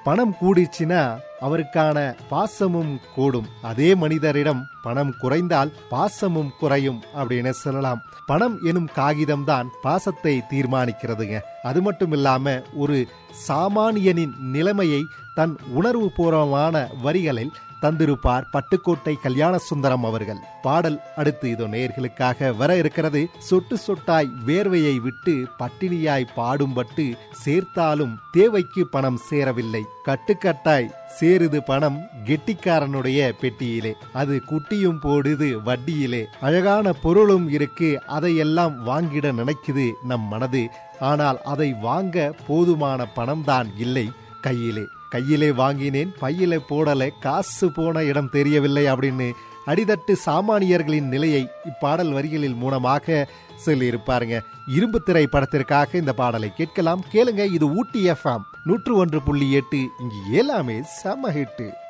பணம் கூடிச்சுன்னா அவருக்கான பாசமும் கூடும் அதே மனிதரிடம் பணம் குறைந்தால் பாசமும் குறையும் அப்படின்னு சொல்லலாம் பணம் எனும் காகிதம்தான் பாசத்தை தீர்மானிக்கிறதுங்க அது மட்டும் இல்லாம ஒரு சாமானியனின் நிலைமையை தன் உணர்வு பூர்வமான வரிகளில் தந்திருப்பார் பட்டுக்கோட்டை கல்யாண சுந்தரம் அவர்கள் பாடல் அடுத்து இதோ நேர்களுக்காக வர இருக்கிறது சொட்டு சொட்டாய் வேர்வையை விட்டு பட்டினியாய் பாடும்பட்டு சேர்த்தாலும் தேவைக்கு பணம் சேரவில்லை கட்டுக்கட்டாய் சேருது பணம் கெட்டிக்காரனுடைய பெட்டியிலே அது குட்டியும் போடுது வட்டியிலே அழகான பொருளும் இருக்கு அதையெல்லாம் வாங்கிட நினைக்குது நம் மனது ஆனால் அதை வாங்க போதுமான பணம்தான் இல்லை கையிலே கையிலே வாங்கினேன் பையிலே போடல காசு போன இடம் தெரியவில்லை அப்படின்னு அடிதட்டு சாமானியர்களின் நிலையை இப்பாடல் வரிகளில் மூலமாக சொல்லியிருப்பாருங்க இரும்பு திரை படத்திற்காக இந்த பாடலை கேட்கலாம் கேளுங்க இது ஊட்டி எஃப்எம் நூற்று ஒன்று புள்ளி எட்டு இங்கு எல்லாமே செம ஹிட்டு